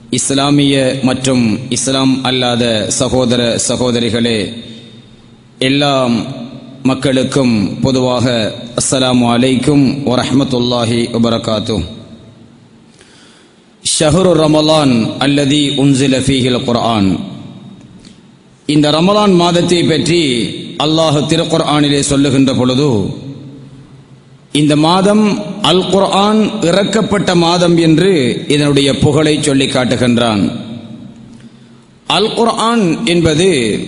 இஸ்லாமிய மற்றும் இஸ்லாம் அல்லாத சகோதர சகோதரிகளே எல்லாம் மக்களுக்கும் பொதுவாக அஸ்ஸலாமு அலைக்கும் வரஹ்மத்துல்லாஹி வபரகாத்து ஷஹரு ரமலான் அல்லதி உன்சில ஃபீஹில் குர்ஆன் இந்த ரமலான் மாதத்தை பற்றி அல்லாஹ் திருக்குர்ஆனிலே சொல்லுகின்ற பொழுது இந்த மாதம் அல் குர்ஆன் இறக்கப்பட்ட மாதம் என்று இதனுடைய புகழை சொல்லி காட்டுகின்றான் அல் குர்ஆன் என்பது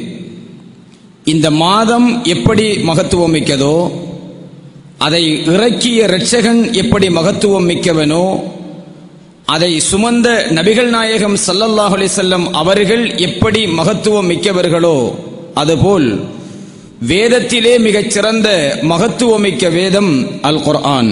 இந்த மாதம் எப்படி மகத்துவம் மிக்கதோ அதை இறக்கிய இரட்சகன் எப்படி மகத்துவம் மிக்கவனோ அதை சுமந்த நபிகள் நாயகம் சல்லல்லாஹு அலைஹி வஸல்லம் அவர்கள் எப்படி மகத்துவம் மிக்கவர்களோ அதுபோல் வேதத்திலே மிகச் சிறந்த மகத்துவமிக்க வேதம் அல் குர்ஆன்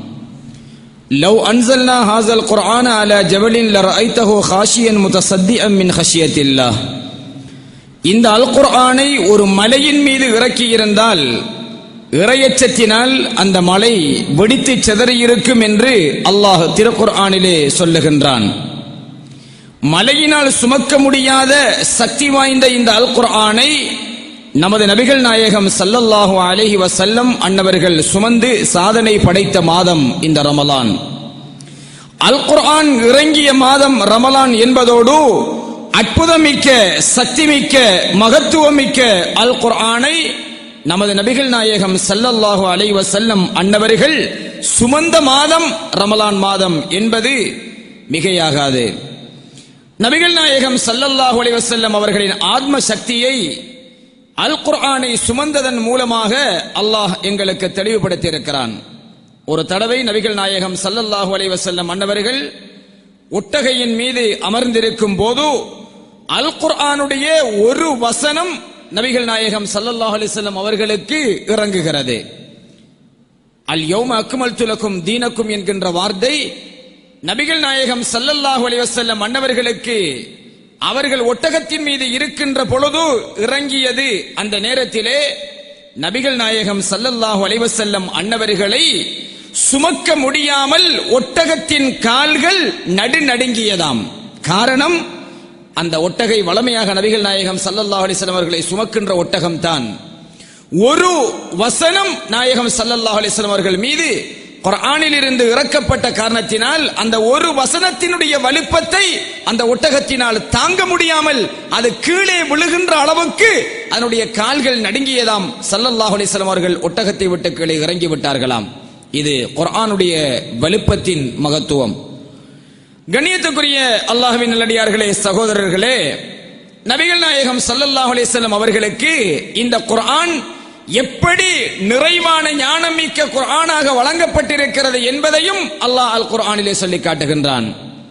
லவ் அன்சல்னா ஹாசல் குர்ஆன அலா ஜபலின் லரஐத்தஹு ஹாஷியன் முத்தசத்திஅம் மின் ஹஷியத்தில்லாஹ் இந்த அல் குர்ஆனை ஒரு மலையின் மீது இறக்கியிருந்தால் இறையச்சத்தினால் அந்த மலை வெடித்து சிதறியிருக்கும் என்று அல்லாஹ் திருக்குர்ஆனிலே சொல்லுகின்றான் மலையினால் சுமக்க முடியாத சக்தி வாய்ந்த இந்த அல் குர்ஆனை நமது நபிகள் நாயகம் சல்லல்லாஹு அலைஹி வசல்லம் அன்னவர்கள் சுமந்து சாதனை படைத்த மாதம் இந்த ரமலான் அல் குர்ஆன் இறங்கிய மாதம் ரமலான் என்பதோடு அற்புதமிக்க சக்திமிக்க மகத்துவமிக்க அல் குர்ஆனை நமது நபிகள் நாயகம் சல்லல்லாஹு அலைஹி வசல்லம் அன்னவர்கள் சுமந்த மாதம் ரமலான் மாதம் என்பது மிகையாகாது நபிகள் நாயகம் சல்லல்லாஹு அலைஹி வசல்லம் அவர்களின் ஆத்ம சக்தியை அல் குர்ஆனை சுமந்ததன் மூலமாக அல்லாஹ் எங்களுக்கு தெளிவுபடுத்தி இருக்கிறான் ஒரு தடவை நபிகள் நாயகம் சல்லல்லாஹு அலைஹி வஸல்லம் அன்னவர்கள் ஒட்டகையின் மீது அமர்ந்திருக்கும் போது அல் குர்ஆனுடைய ஒரு வசனம் நபிகள் நாயகம் சல்லல்லாஹு அலைஹி வஸல்லம் அவர்களுக்கு இறங்குகிறது அல் யௌம அக்மல்து லக்கும் தீனக்கும் என்கின்ற வார்த்தை நபிகள் நாயகம் சல்லல்லாஹு அலைஹி வஸல்லம் அன்னவர்களுக்கு அவர்கள் ஒட்டகத்தின் மீது இருக்கின்ற பொழுது இறங்கியது அந்த நேரத்திலே நபிகள் நாயகம் சல்லல்லாஹு அலைவசல்லம் அன்னவர்களை சுமக்க முடியாமல் ஒட்டகத்தின் கால்கள் நடுநடுங்கியதாம் காரணம் அந்த ஒட்டகை வளமையாக நபிகள் நாயகம் சல்லல்லாஹு அலிஸ்லாம் அவர்களை சுமக்கின்ற ஒட்டகம் தான் ஒரு வசனம் நாயகம் சல்லல்லாஹு அலிஸ்லாம் அவர்கள் மீது குர்ஆனில் இருந்து இறக்கப்பட்ட காரணத்தினால் அந்த ஒரு வசனத்தினுடைய வலுப்பத்தை அந்த ஒட்டகத்தினால் தாங்க முடியாமல் அது கீழே விழுகின்ற அளவுக்கு அதனுடைய கால்கள் நடுங்கியதாம் சல்லல்லாஹு அலிஸ்லாம் அவர்கள் ஒட்டகத்தை விட்டு கீழே இறங்கி விட்டார்களாம் இது குர்ஆனுடைய வலுப்பத்தின் மகத்துவம் கண்ணியத்துக்குரிய அல்லாஹுவின் நல்லடியார்களே சகோதரர்களே நபிகள் நாயகம் சல்லல்லாஹு அலிஸ்லாம் அவர்களுக்கு இந்த குர்ஆன் எப்படி நிறைவான ஞானமிக்க குர்ஆனாக வழங்கப்பட்டிருக்கிறது என்பதையும் அல்லாஹ் அல் குர்ஆனிலே சொல்லி காட்டுகின்றான்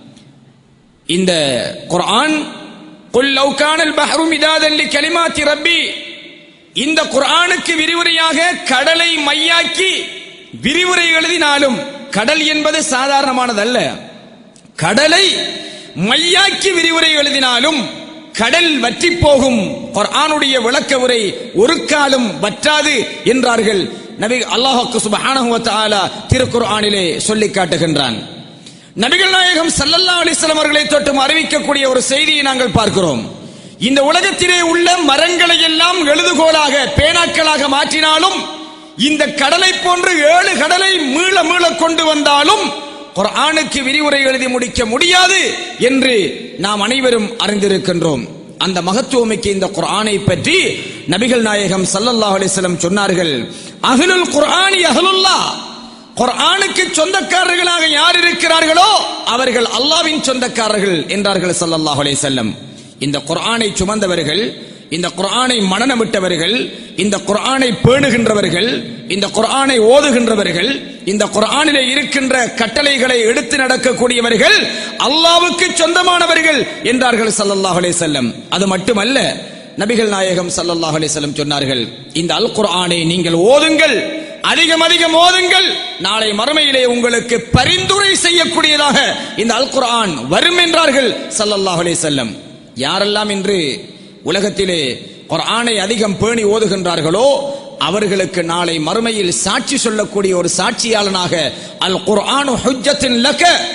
இந்த குர்ஆன் குல் லவ் கானல் பஹ்ரு மிதாதன் லி கலிமாத்தி ரப்பி இந்த குர்ஆனுக்கு விரிவுரையாக கடலை மையாக்கி விரிவுரை எழுதினாலும் கடல் என்பது சாதாரணமானதல்ல கடலை மையாக்கி விரிவுரை எழுதினாலும் கடல் வற்றி போகும் குர்ஆனுடைய விளக்க உரை ஒரு காலம் வற்றாது என்றார்கள் நபி அல்லாஹுக்கு சுபஹானஹு வ தஆலா திருக்குர்ஆனிலே சொல்லி காட்டுகின்றான் நபிகள் நாயகம் ஸல்லல்லாஹு அலைஹி வஸல்லம் அவர்களை தொட்டும் அறிவிக்கக்கூடிய ஒரு செய்தியை நாங்கள் பார்க்கிறோம் இந்த உலகத்திலே உள்ள மரங்களை எல்லாம் எழுதுகோலாக பேனாக்களாக மாற்றினாலும் இந்த கடலை போன்று ஏழு கடலை மீள மீள கொண்டு வந்தாலும் குர்ஆனுக்கு விரிவுரை எழுதி முடிக்க முடியாது என்று நாம் அனைவரும் அறிந்திருக்கின்றோம் அந்த மகத்துவமிக்க இந்த குர்ஆனை பற்றி நபிகள் நாயகம் சல்லல்லாஹு அலைஹி வஸல்லம் சொன்னார்கள் அஹ்லுல் குர்ஆனி அஹ்லுல்லாஹ் குர்ஆனுக்கு சொந்தக்காரர்களாக யார் இருக்கிறார்களோ அவர்கள் அல்லாஹ்வின் சொந்தக்காரர்கள் என்றார்கள் சல்லல்லாஹு அலைஹி வஸல்லம் இந்த குர்ஆனை சுமந்தவர்கள் இந்த குர்ஆனை மனநமிட்டவர்கள் இந்த குர்ஆனை பேணுகின்றவர்கள் இந்த குர்ஆனை ஓதுகின்றவர்கள் இந்த குர்ஆனிலே இருக்கின்ற கட்டளைகளை எடுத்து நடக்கக்கூடியவர்கள் அல்லாவுக்கு சொந்தமானவர்கள் என்றார்கள் சல்லல்லாஹு அலைஹி வஸல்லம் அது மட்டுமல்ல நபிகள் நாயகம் சல்லல்லாஹு அலைஹி வஸல்லம் சொன்னார்கள் இந்த அல் குர்ஆனை நீங்கள் ஓதுங்கள் அதிகம் அதிகம் ஓதுங்கள் நாளை மறுமையிலே உங்களுக்கு பரிந்துரை செய்யக்கூடியதாக இந்த அல் குர்ஆன் வரும் என்றார்கள் சல்லல்லாஹு அலைஹி வஸல்லம் யாரெல்லாம் இன்று உலகத்திலே குர்ஆனை அதிகம் பேணி ஓதுகின்றார்களோ அவர்களுக்கு நாளை மறுமையில் சாட்சி சொல்லக்கூடிய ஒரு சாட்சியாளனாக அல் குர்ஆனு ஹுஜ்ஜத்தின் லக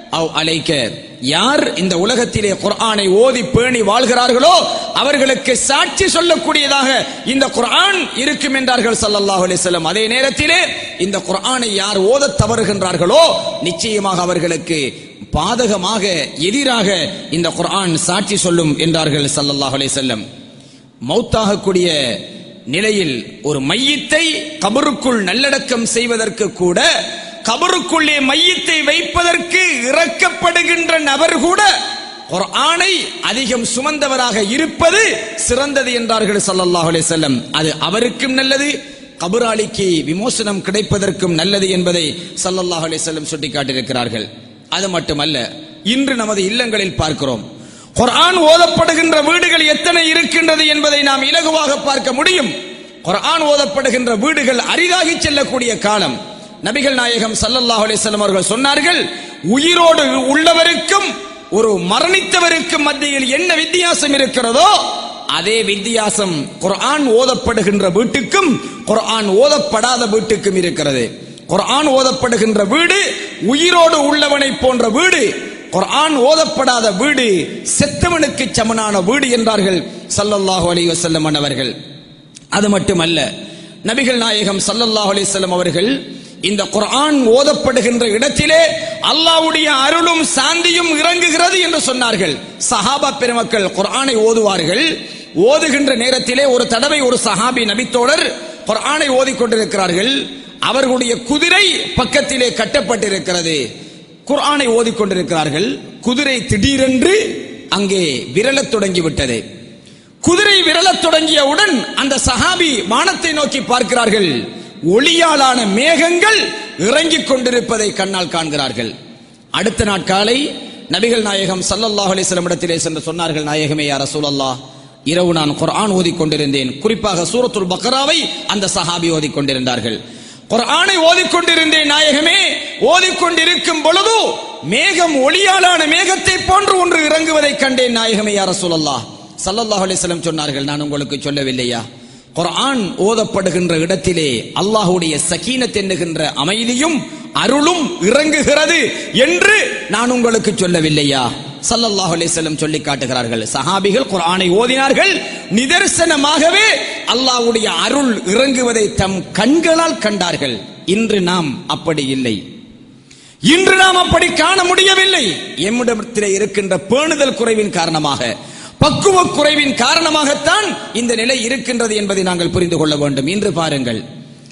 அவ் அலைக்க யார் இந்த உலகத்திலே குர்ஆனை ஓதி பேணி வாழ்கிறார்களோ அவர்களுக்கு சாட்சி சொல்லக்கூடியதாக இந்த குர்ஆன் இருக்கும் என்றார்கள் ஸல்லல்லாஹு அலைஹி வஸல்லம் அதே நேரத்திலே இந்த குர்ஆனை யார் ஓதத் தவறுகின்றார்களோ நிச்சயமாக அவர்களுக்கு பாதகமாக எதிராக இந்த குர்ஆன் சாட்சி சொல்லும் என்றார்கள் ஸல்லல்லாஹு அலைஹி வஸல்லம் மௌத்தாகக்கூடிய நிலையில் ஒரு மையத்தை கபருக்குள் நல்லடக்கம் செய்வதற்கு கூட கபருக்குள்ளே மையத்தை வைப்பதற்கு இறக்கப்படுகின்ற நபர் கூட குர்ஆனை அதிகம் சுமந்தவராக இருப்பது சிறந்தது என்றார்கள் ஸல்லல்லாஹு அலைஹி வஸல்லம் அது அவருக்கும் நல்லது கபராளிக்கு விமோசனம் கிடைப்பதற்கும் நல்லது என்பதை ஸல்லல்லாஹு அலைஹி வஸல்லம் சுட்டிக்காட்டியிருக்கிறார்கள் அது மட்டுமல்ல இன்று நமது இல்லங்களில் பார்க்கிறோம் குர்ஆன் ஓதப்படுகின்ற வீடுகள் எத்தனை இருக்கின்றது என்பதை நாம் இலகுவாக பார்க்க முடியும் குர்ஆன் ஓதப்படுகின்ற வீடுகள் அரிதாகி செல்லக்கூடிய காலம் நபிகள் நாயகம் ஸல்லல்லாஹு அலைஹி வஸல்லம் அவர்கள் சொன்னார்கள் உயிரோடு உள்ளவருக்கும் ஒரு மரணித்தவருக்கும் மத்தியில் என்ன வித்தியாசம் இருக்கிறதோ அதே வித்தியாசம் குர்ஆன் ஓதப்படுகின்ற வீட்டுக்கும் குர்ஆன் ஓதப்படாத வீட்டுக்கும் இருக்கிறது குர்ஆன் ஓதப்படுகின்ற வீடு உயிரோடு உள்ளவனை போன்ற வீடு குர்ஆன் ஓதப்படாத வீடு செத்தவனுக்கு சமனான வீடு என்றார்கள் ஸல்லல்லாஹு அலைஹி வஸல்லம் அவர்கள் அது மட்டுமல்ல நபிகள் நாயகம் ஸல்லல்லாஹு அலைஹி வஸல்லம் அவர்கள் இந்த குர்ஆன் ஓதப்படுகின்ற இடத்திலே அல்லாஹ்வுடைய அருளும் சாந்தியும் இறங்குகிறது என்று சொன்னார்கள் சஹாபா பெருமக்கள் குர்ஆனை ஓதுவார்கள் ஓதுகின்ற நேரத்திலே ஒரு தடவை ஒரு சஹாபி நபித்தோழர் குர்ஆனை ஓதிக்கொண்டிருக்கிறார்கள் அவர்களுடைய குதிரை பக்கத்திலே கட்டப்பட்டிருக்கிறது குர்ஆனை ஓதிக்கொண்டிருக்கிறார்கள் குதிரை திடீரென்று அங்கே விரலத் தொடங்கிவிட்டது குதிரை விரலத் தொடங்கியவுடன் அந்த சஹாபி வானத்தை நோக்கி பார்க்கிறார்கள் ஒளியாலான மேகங்கள் இறங்கிக் கொண்டிருப்பதை கண்ணால் காண்கிறார்கள் அடுத்த நாட்காலை நபிகள் நாயகம் ஸல்லல்லாஹு அலைஹி வஸல்லம் இடத்திலே சென்று சொன்னார்கள் நாயகமே யா ரசூலல்லாஹ் இரவு நான் குர்ஆன் ஓதிக் கொண்டிருந்தேன் குறிப்பாக சூரத்துல் பக்ராவை அந்த சஹாபி ஓதிக் கொண்டிருந்தார்கள் குர்ஆனை ஓதிக்கொண்டிருந்தேன் நாயகமே ஓதிக்கொண்டிருக்கும் பொழுது மேகம் ஒளியாலான மேகத்தை போன்று ஒன்று இறங்குவதை கண்டேன் நாயகமே யா ரசூலல்லாஹ் ஸல்லல்லாஹு அலைஹி வஸல்லம் சொன்னார்கள் நான் உங்களுக்கு சொல்லவில்லையா குர்ஆன் ஓதப்படுகின்ற இடத்திலே அல்லாஹ்வுடைய சகீனத் என்னுகின்ற அமைதியும் அருளும் இறங்குகிறது என்று நான் உங்களுக்கு சொல்லவில்லையா ஸல்லல்லாஹு அலைஹி வஸல்லம் சொல்லி காட்டுகிறார்கள் சஹாபிகள் குர்ஆனை ஓதினார்கள் நிதர்சனமாகவே அல்லாஹ்வுடைய அருள் இறங்குவதை தம் கண்களால் கண்டார்கள் இன்று நாம் அப்படி இல்லை இன்று நாம் அப்படி காண முடியவில்லை எம்மிடத்திலே இருக்கின்ற பேணுதல் குறைவின் காரணமாக பக்குவ குறைவின் காரணமாகத்தான் இந்த நிலை இருக்கின்றது என்பதை நாங்கள் புரிந்து கொள்ள வேண்டும் இன்று பாருங்கள்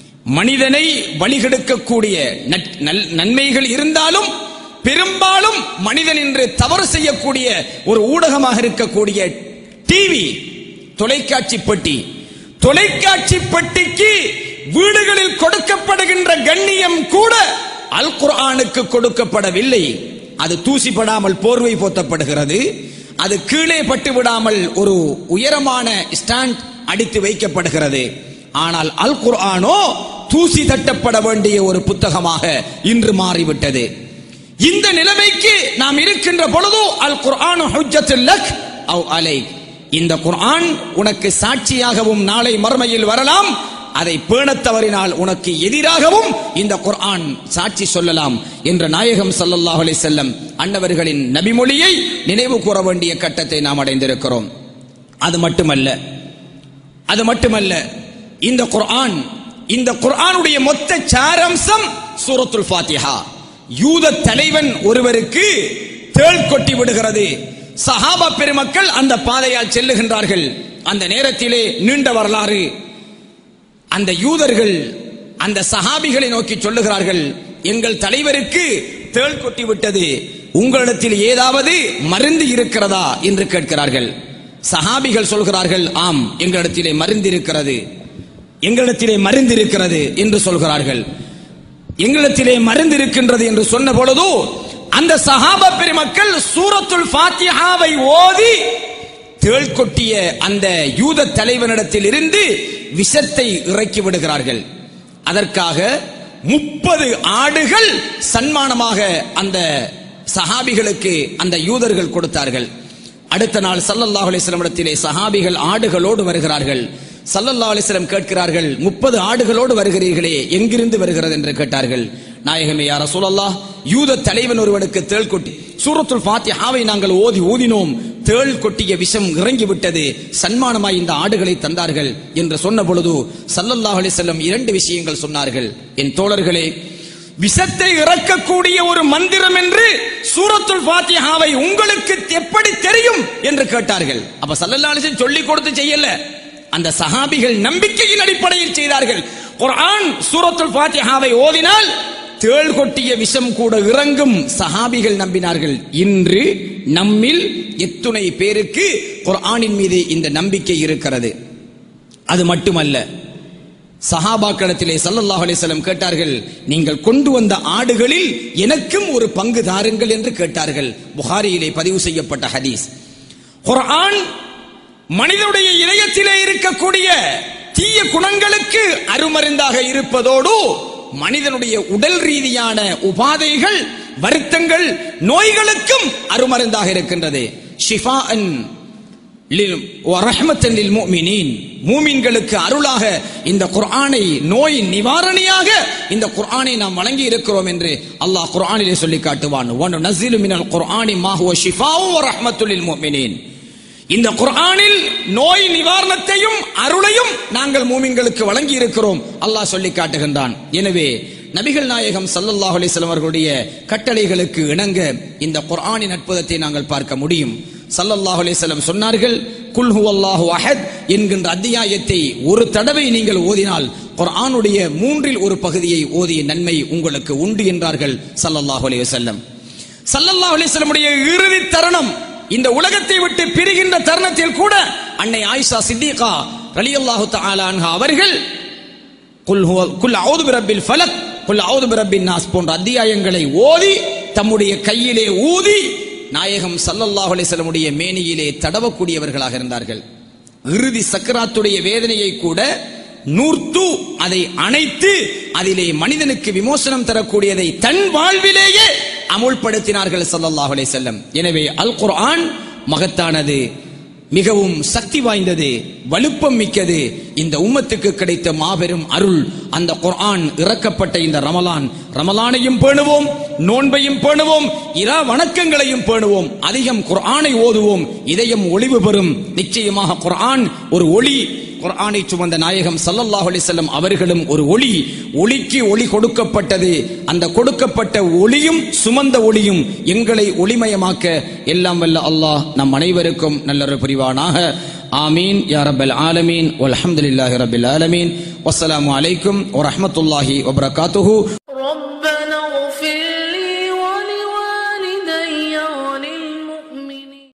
மனிதனை வழிகெடுக்கக்கூடிய நற்- நல்- நன்மைகள் இருந்தாலும் பெரும்பாலும் மனிதன் இன்று தவறு செய்யக்கூடிய ஒரு ஊடகமாக இருக்கக்கூடிய டிவி தொலைக்காட்சி பெட்டி தொலைக்காட்சி பெட்டிக்கு வீடுகளில் கொடுக்கப்படுகின்ற கண்ணியம் கூட அல் குர்ஆனுக்கு கொடுக்கப்படவில்லை அது தூசிப்படாமல் போர்வை போத்தப்படுகிறது அது கீழே பட்டு விடாமல் ஒரு உயரமான ஸ்டாண்ட் அடித்து வைக்கப்படுகிறது ஆனால் அல் குர்ஆனோ தூசி தட்டப்பட வேண்டிய ஒரு புத்தகமாக இன்று மாறிவிட்டது இந்த நிலைமைக்கு நாம் இருக்கின்ற பொழுது அல் குர்ஆன் ஹுஜ்ஜத்துல் லக் அவ் அலைக் இந்த குர்ஆன் உனக்கு சாட்சியாகவும் நாளை மறுமையில் வரலாம் அதை பேணத் தவறினால் உனக்கு எதிராகவும் இந்த குர்ஆன் சாட்சி சொல்லலாம் என்ற நாயகம் ஸல்லல்லாஹு அலைஹி வஸல்லம் அன்னவர்களின் நபிமொழியை நினைவு கூற வேண்டிய கட்டத்தை நாம் அடைந்திருக்கிறோம் அது மட்டுமல்ல அது மட்டுமல்ல இந்த குர்ஆன் இந்த குர்ஆனுடைய மொத்த சாரம்சம் சூரத்துல் ஃபாத்திஹா யூத தலைவன் ஒருவருக்கு தேள் கொட்டி விடுகிறது சஹாபா பெருமக்கள் அந்த பாதையால் செல்லுகின்றார்கள் அந்த நேரத்திலே நீண்ட வரலாறு அந்த யூதர்கள் அந்த சஹாபிகளை நோக்கி சொல்லுகிறார்கள் எங்கள் தலைவருக்கு தேள் கொட்டி விட்டது உங்களிடத்தில் ஏதாவது மருந்து இருக்கிறதா என்று கேட்கிறார்கள் சஹாபிகள் சொல்கிறார்கள் ஆம் எங்களிடத்திலே மருந்து இருக்கிறது எங்களிடத்திலே மருந்து இருக்கிறது என்று சொல்கிறார்கள் எங்களிடத்திலே மருந்து இருக்கின்றது என்று சொன்ன பொழுது அந்த சஹாபா பெருமக்கள் சூரத்துல் ஃபாத்திஹாவை ஓதி தேள் கொட்டிய அந்த யூத தலைவனிடத்தில் இருந்து விஷத்தை இறக்கி விடுகிறார்கள் அதற்காக முப்பது ஆடுகள் சன்மானமாக அந்த சஹாபிகளுக்கு அந்த யூதர்கள் கொடுத்தார்கள் அடுத்த நாள் சல்லல்லாஹு அலைஹி வஸல்லம் இடத்திலே சஹாபிகள் ஆடுகளோடு வருகிறார்கள் சல்லல்லாஹு அலைஹி வஸல்லம் கேட்கிறார்கள் முப்பது ஆடுகளோடு வருகிறீர்களே எங்கிருந்து வருகிறது என்று கேட்டார்கள் நாயகமே யார் ரசூலல்லாஹ் யூத தலைவன் ஒருவனுக்கு தேள் கொட்டி சூரத்துல் ஃபாத்திஹாவை நாங்கள் ஓதி ஊதினோம் தேள் கொட்டிய விஷம் இறங்கி விட்டது சன்மானமாய் இந்த ஆடுகளை தந்தார்கள் என்று சொன்ன பொழுது சல்லல்லாஹு அலைஹி வஸல்லம் இரண்டு விஷயங்கள் சொன்னார்கள் என் தோழர்களே விஷத்தை இறக்கக்கூடிய ஒரு மந்திரம் என்று சூரத்துல் ஃபாத்திஹாவை உங்களுக்கு எப்படி தெரியும் என்று கேட்டார்கள் அப்ப சல்லல்லாஹு அலைஹி வஸல்லம் சொல்லி கொடுத்து செய்யல அந்த சஹாபிகள் நம்பிக்கையின் அடிப்படையில் செய்தார்கள் குர்ஆன் சூரத்துல் ஃபாத்திஹாவை ஓதினால் தேள் கொட்டிய விஷம் கூட இறங்கும் சஹாபிகள் நம்பினார்கள் இன்று நம்மில் எத்துணை பேருக்கு குர்ஆனின் மீது இந்த நம்பிக்கை இருக்கிறது அது மட்டுமல்ல சஹாபாக்களிடத்திலே சல்லல்லாஹு அலைஹி வஸல்லம் கேட்டார்கள் நீங்கள் கொண்டு வந்த ஆடுகளில் எனக்கும் ஒரு பங்கு தாருங்கள் என்று கேட்டார்கள் புகாரியிலே பதிவு செய்யப்பட்ட ஹதீஸ் குர்ஆன் மனிதனுடைய இதயத்திலே இருக்கக்கூடிய தீய குணங்களுக்கு அருமருந்தாக இருப்பதோடு மனிதனுடைய உடல் ரீதியான உபாதைகள் வருத்தங்கள் நோய்களுக்கும் அருமருந்தாக இருக்கின்றது ஷிஃபாஅன் லில்- வரஹ்மத்தன் லில் முஃமினீன். மூமின்களுக்கு அருளாக இந்த குர்ஆனை நோய் நிவாரணியாக இந்த குர்ஆனை நாம் வழங்கி இருக்கிறோம் என்று அல்லாஹ் குர்ஆனிலே சொல்லி காட்டுவான் வனு நஸிலு மினல் குர்ஆனி மா ஹுவ ஷிஃபாஉ வ ரஹ்மத்துல் லில் முஃமினீன். இந்த குர்ஆனில் நோய் நிவாரணத்தையும் அருளையும் நாங்கள் மூமின்களுக்கு வழங்கி இருக்கிறோம் அல்லாஹ் சொல்லி காட்டுகின்றான் எனவே நபிகள் நாயகம் ஸல்லல்லாஹு அலைஹி வஸல்லம் அவர்களுடைய கட்டளைகளுக்கு இணங்க இந்த குர்ஆனின் அற்புதத்தை நாங்கள் பார்க்க முடியும் ஸல்லல்லாஹு அலைஹி வஸல்லம் சொன்னார்கள் குல் ஹுவல்லாஹு அஹத் என்கின்ற அத்தியாயத்தை ஒரு தடவை நீங்கள் ஓதினால் குர்ஆனுடைய மூன்றில் ஒரு பகுதியை ஓதிய நன்மை உங்களுக்கு உண்டு என்றார்கள் ஸல்லல்லாஹு அலைஹி வஸல்லம் ஸல்லல்லாஹு அலைஹி வஸல்லமுடைய இறுதி தருணம் இந்த உலகத்தை விட்டு பிரிகின்ற தருணத்தில் கூட அன்னை ஆயிஷா சித்திகா ரலியல்லாஹு தஆலா அன்ஹா அவர்கள் குல் ஹுவ குல் அவுது பிரப்பில் ஃபலக் குல் அவுது பிரப்பின் நாஸ் போன்ற அத்தியாயங்களை ஓதி தம்முடைய கையிலே ஊதி நாயகம் ஸல்லல்லாஹு அலைஹி வஸல்லமுடைய மேனியிலே தடவக்கூடியவர்களாக இருந்தார்கள் இறுதி சக்கராத்துடைய வேதனையை கூட நூர்த்து அதை அணைத்து அதிலே மனிதனுக்கு விமோசனம் தரக்கூடியதை தன் வாழ்விலேயே அமுல்படுத்தினார்கள் ஸல்லல்லாஹு அலைஹி வஸல்லம் எனவே அல் குர்ஆன் மகத்தானது மிகவும் சக்தி வாய்ந்தது வலுப்பம் மிக்கது இந்த உம்மத்துக்கு கிடைத்த மாபெரும் அருள் அந்த குர்ஆன் இறக்கப்பட்ட இந்த ரமலான் ரமலானையும் பேணுவோம் நோன்பையும் பேணுவோம் இரா வணக்கங்களையும் பேணுவோம் அதிகம் குர்ஆனை ஓதுவோம் இதயம் ஒளிவு பெறும் நிச்சயமாக குர்ஆன் ஒரு ஒளி குர்ஆனை சுமந்த நாயகம் ஸல்லல்லாஹு அலைஹி வஸல்லம் அவர்களும் ஒரு ஒளி ஒளிக்கு ஒளி கொடுக்கப்பட்டது அந்த கொடுக்கப்பட்ட ஒளியும் சுமந்த ஒளியும் எங்களை ஒளிமயமாக்க எல்லாம் வல்ல அல்லாஹ் நம் அனைவருக்கும் நல்லொரு புரிவானாக ஆமீன் யா ரப்பல் ஆலமீன் வல்ஹம்துலில்லாஹி ரப்பில் ஆலமீன் வஸ்ஸலாமு அலைக்கும் வரஹ்மத்துல்லாஹி வபரகாத்துஹு